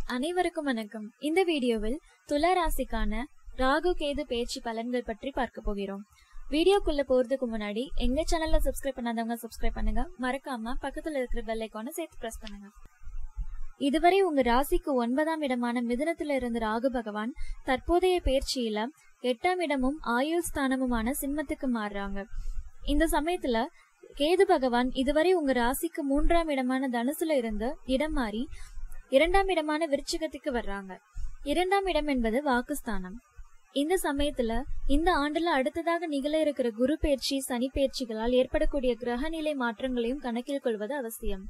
அனைவருக்கும் வணக்கம் இந்த வீடியோவில் துலா ராசிக்கான ராகு கேது பயிற்சி பலன்கள் பற்றி பார்க்க போகிறோம் வீடியோக்குள்ள போறதுக்கு முன்னாடி எங்க சேனல்ல சப்ஸ்கிரைப் பண்ணாதவங்க சப்ஸ்கிரைப் பண்ணுங்க மறக்காம பக்கத்துல இருக்கிற பெல் ஐக்கானை சேர்த்து பிரஸ் பண்ணுங்க இதுவரை உங்க ராசிக்கு ஒன்பதாம் இடமான மிதுனத்துல இருந்த ராகு பகவான் தற்போதைய பயிற்சியில எட்டாம் இடமும் ஆயுள் ஸ்தானமுமான சிம்மத்துக்கு மாறுறாங்க இந்த சமயத்துல கேது பகவான் இதுவரை உங்க ராசிக்கு மூன்றாம் இடமான தனுசுல இருந்து இடம் மாறி இரண்டாம் இடமான விருச்சிகத்துக்கு வர்றாங்க இரண்டாம் இடம் என்பது வாக்குஸ்தானம் இந்த சமயத்துல இந்த ஆண்டுல அடுத்ததாக நிகழ இருக்கிற குரு பயிற்சி சனி பயிற்சிகளால் ஏற்படக்கூடிய கிரகநிலை மாற்றங்களையும் கணக்கில் கொள்வது அவசியம்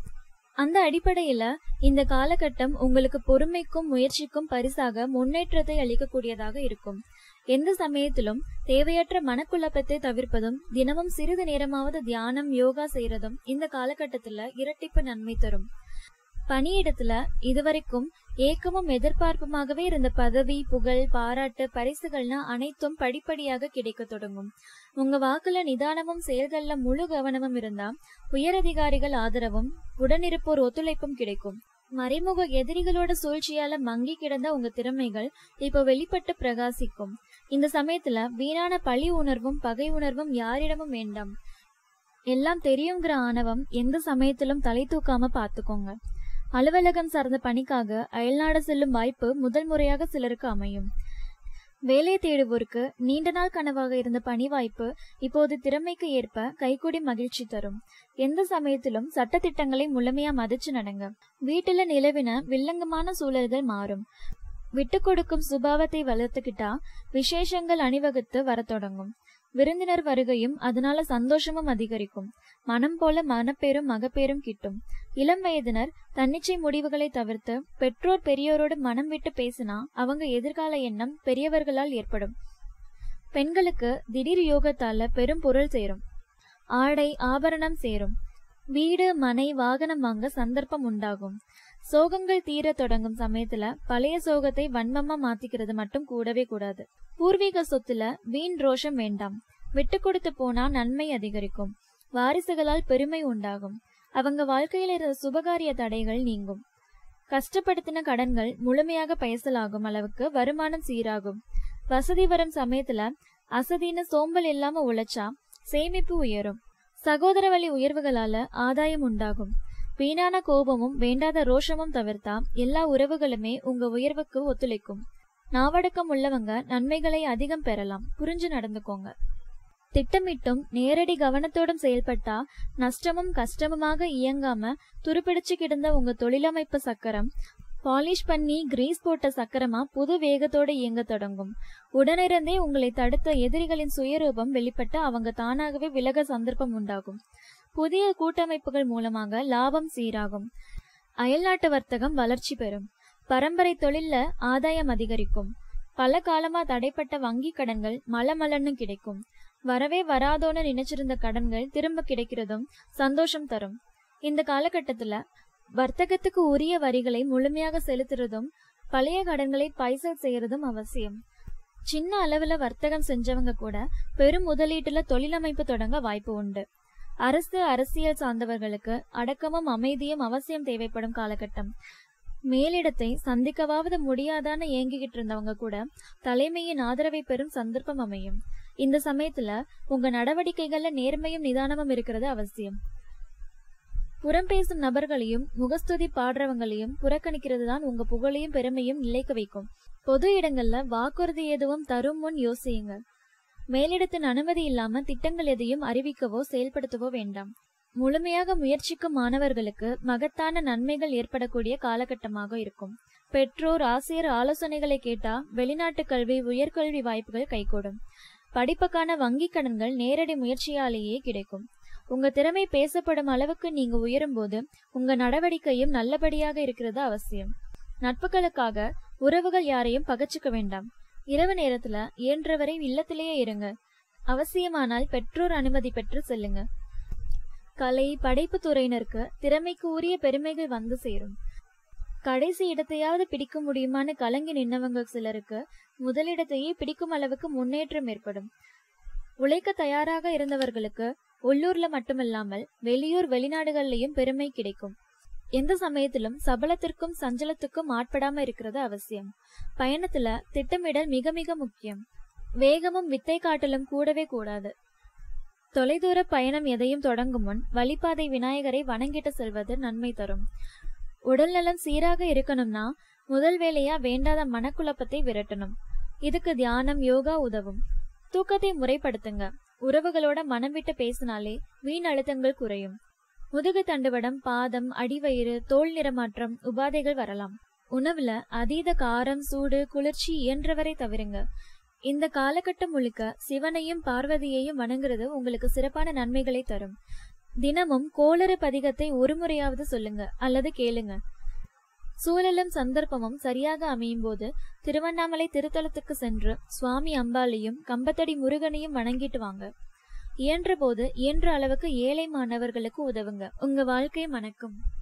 அந்த அடிப்படையில இந்த காலகட்டம் உங்களுக்கு பொறுமைக்கும் முயற்சிக்கும் பரிசாக முன்னேற்றத்தை அளிக்கக்கூடியதாக இருக்கும் எந்த சமயத்திலும் தேவையற்ற மனக்குழப்பத்தை தவிர்ப்பதும் தினமும் சிறிது நேரமாவது தியானம் யோகா செய்யறதும் இந்த காலகட்டத்துல இரட்டிப்பு நன்மை தரும் பணியிடத்துல இதுவரைக்கும் ஏக்கமும் எதிர்பார்ப்புமாகவே இருந்த பதவி புகழ் பாராட்டு பரிசுகள்னா அனைத்தும் படிப்படியாக கிடைக்க தொடங்கும் உங்க வாக்குல நிதானமும் செயல்கள்ல முழு கவனமும் இருந்தா உயரதிகாரிகள் ஆதரவும் உடனிருப்போர் ஒத்துழைப்பும் கிடைக்கும் மறைமுக எதிரிகளோட சூழ்ச்சியால மங்கி கிடந்த உங்க திறமைகள் இப்போ வெளிப்பட்டு பிரகாசிக்கும் இந்த சமயத்துல வீணான பழி உணர்வும் பகை உணர்வும் யாரிடமும் வேண்டாம் எல்லாம் தெரியுங்கிற ஆணவம் எந்த சமயத்திலும் தலை தூக்காம பாத்துக்கோங்க அலுவலகம் சார்ந்த பணிக்காக அயல்நாடு செல்லும் வாய்ப்பு முதல் முறையாக சிலருக்கு அமையும் வேலை தேடுவோருக்கு நீண்ட நாள் கனவாக இருந்த பணி வாய்ப்பு இப்போது திறமைக்கு ஏற்ப கைகூடி மகிழ்ச்சி தரும் எந்த சமயத்திலும் சட்டத்திட்டங்களை முழுமையா மதிச்சு நடங்க வீட்டுல நிலவின வில்லங்கமான சூழல்கள் மாறும் விட்டு கொடுக்கும் சுபாவத்தை வளர்த்துக்கிட்டா விசேஷங்கள் அணிவகுத்து வரத் தொடங்கும் விருந்தினர் வருகையும் அதனால சந்தோஷமும் அதிகரிக்கும் மனம் போல மனப்பேரும் மகப்பேரும் கிட்டும் இளம் வயதினர் தன்னிச்சை முடிவுகளை தவிர்த்து பெற்றோர் பெரியோரோடு மனம் விட்டு பேசினா அவங்க எதிர்கால எண்ணம் பெரியவர்களால் ஏற்படும் பெண்களுக்கு திடீர் யோகத்தால பெரும் பொருள் சேரும் ஆடை ஆபரணம் சேரும் வீடு மனை வாகனம் வாங்க சந்தர்ப்பம் உண்டாகும் சோகங்கள் தீர தொடங்கும் சமயத்துல பழைய சோகத்தை வன்மமா மாத்திக்கிறது மட்டும் கூடவே கூடாது பூர்வீக சொத்துல வீண் ரோஷம் வேண்டாம் விட்டு கொடுத்து போனா நன்மை அதிகரிக்கும் வாரிசுகளால் பெருமை உண்டாகும் அவங்க வாழ்க்கையில இருந்த சுபகாரிய தடைகள் நீங்கும் கஷ்டப்படுத்தின கடன்கள் முழுமையாக பயசலாகும் அளவுக்கு வருமானம் சீராகும் வசதி வரும் சமயத்துல அசதின்னு சோம்பல் இல்லாம உழைச்சா சேமிப்பு உயரும் சகோதர வழி உயர்வுகளால ஆதாயம் உண்டாகும் வீணான கோபமும் வேண்டாத ரோஷமும் தவிர்த்தா எல்லா உறவுகளுமே உங்க உயர்வுக்கு ஒத்துழைக்கும் நாவடக்கம் உள்ளவங்க நன்மைகளை அதிகம் பெறலாம் புரிஞ்சு நடந்துக்கோங்க திட்டமிட்டும் நேரடி கவனத்தோடும் செயல்பட்டா நஷ்டமும் கஷ்டமுமாக இயங்காம துருப்பிடிச்சு கிடந்த உங்க தொழிலமைப்பு சக்கரம் பாலிஷ் பண்ணி கிரீஸ் போட்ட சக்கரமா புது வேகத்தோட இயங்க தொடங்கும் உடனிருந்தே உங்களை தடுத்த எதிரிகளின் சுயரூபம் வெளிப்பட்டு அவங்க தானாகவே விலக சந்தர்ப்பம் உண்டாகும் புதிய கூட்டமைப்புகள் மூலமாக லாபம் சீராகும் அயல்நாட்டு வர்த்தகம் வளர்ச்சி பெறும் பரம்பரை தொழில்ல ஆதாயம் அதிகரிக்கும் பல காலமா தடைப்பட்ட வங்கி கடன்கள் மலமலன்னு கிடைக்கும் வரவே வராதோன்னு நினைச்சிருந்த கடன்கள் திரும்ப கிடைக்கிறதும் சந்தோஷம் தரும் இந்த காலகட்டத்துல வர்த்தகத்துக்கு உரிய வரிகளை முழுமையாக செலுத்துறதும் பழைய கடன்களை பைசல் செய்யறதும் அவசியம் சின்ன அளவுல வர்த்தகம் செஞ்சவங்க கூட பெரும் முதலீட்டுல தொழிலமைப்பு தொடங்க வாய்ப்பு உண்டு அரசு அரசியல் சார்ந்தவர்களுக்கு அடக்கமும் அமைதியும் அவசியம் தேவைப்படும் காலகட்டம் மேலிடத்தை சந்திக்கவாவது முடியாதான்னு ஏங்கிக்கிட்டு இருந்தவங்க கூட தலைமையின் ஆதரவை பெறும் சந்தர்ப்பம் அமையும் இந்த சமயத்துல உங்க நடவடிக்கைகள்ல நேர்மையும் நிதானமும் இருக்கிறது அவசியம் புறம் பேசும் நபர்களையும் முகஸ்துதி பாடுறவங்களையும் புறக்கணிக்கிறது தான் உங்க புகழையும் பெருமையும் நிலைக்க வைக்கும் பொது இடங்கள்ல வாக்குறுதி எதுவும் தரும் முன் யோசியுங்க மேலிடத்தின் அனுமதி இல்லாம திட்டங்கள் எதையும் அறிவிக்கவோ செயல்படுத்தவோ வேண்டாம் முழுமையாக முயற்சிக்கும் மாணவர்களுக்கு மகத்தான நன்மைகள் ஏற்படக்கூடிய காலகட்டமாக இருக்கும் பெற்றோர் ஆசிரியர் ஆலோசனைகளை கேட்டா வெளிநாட்டு கல்வி உயர்கல்வி வாய்ப்புகள் கைகூடும் படிப்புக்கான வங்கி கடன்கள் நேரடி முயற்சியாலேயே கிடைக்கும் உங்க திறமை பேசப்படும் அளவுக்கு நீங்க உயரும் போது உங்க நடவடிக்கையும் நல்லபடியாக இருக்கிறது அவசியம் நட்புகளுக்காக உறவுகள் யாரையும் பகச்சுக்க வேண்டாம் இரவு நேரத்துல இயன்றவரை இல்லத்திலேயே இருங்க அவசியமானால் பெற்றோர் அனுமதி பெற்று செல்லுங்க கலை படைப்பு துறையினருக்கு திறமைக்கு உரிய பெருமைகள் வந்து சேரும் கடைசி இடத்தையாவது பிடிக்க முடியுமான்னு கலங்கி நின்னவங்க சிலருக்கு முதலிடத்தையே பிடிக்கும் அளவுக்கு முன்னேற்றம் ஏற்படும் உழைக்க தயாராக இருந்தவர்களுக்கு உள்ளூர்ல மட்டுமல்லாமல் வெளியூர் வெளிநாடுகள்லயும் பெருமை கிடைக்கும் எந்த சமயத்திலும் சபலத்திற்கும் சஞ்சலத்துக்கும் ஆட்படாம இருக்கிறது அவசியம் பயணத்துல திட்டமிடல் மிக மிக முக்கியம் வேகமும் வித்தை காட்டலும் கூடவே கூடாது தொலைதூர பயணம் எதையும் தொடங்கும் முன் வழிபாதை விநாயகரை வணங்கிட்டு செல்வது நன்மை தரும் உடல்நலம் சீராக இருக்கணும்னா முதல் வேலையா வேண்டாத மனக்குழப்பத்தை விரட்டணும் இதுக்கு தியானம் யோகா உதவும் தூக்கத்தை முறைப்படுத்துங்க உறவுகளோட மனம் விட்டு பேசினாலே வீண் அழுத்தங்கள் குறையும் முதுகு தண்டுவடம் பாதம் அடிவயிறு தோல் நிறமாற்றம் உபாதைகள் வரலாம் உணவுல அதீத காரம் சூடு குளிர்ச்சி இயன்றவரை தவிருங்க இந்த காலகட்டம் முழுக்க சிவனையும் பார்வதியையும் வணங்குறது உங்களுக்கு சிறப்பான நன்மைகளை தரும் தினமும் கோளறு பதிகத்தை ஒரு முறையாவது சொல்லுங்க அல்லது கேளுங்க சூழலும் சந்தர்ப்பமும் சரியாக அமையும் போது திருவண்ணாமலை திருத்தலத்துக்கு சென்று சுவாமி அம்பாளையும் கம்பத்தடி முருகனையும் வணங்கிட்டு வாங்க இயன்ற போது இயன்ற அளவுக்கு ஏழை மாணவர்களுக்கு உதவுங்க உங்க வாழ்க்கை மணக்கும்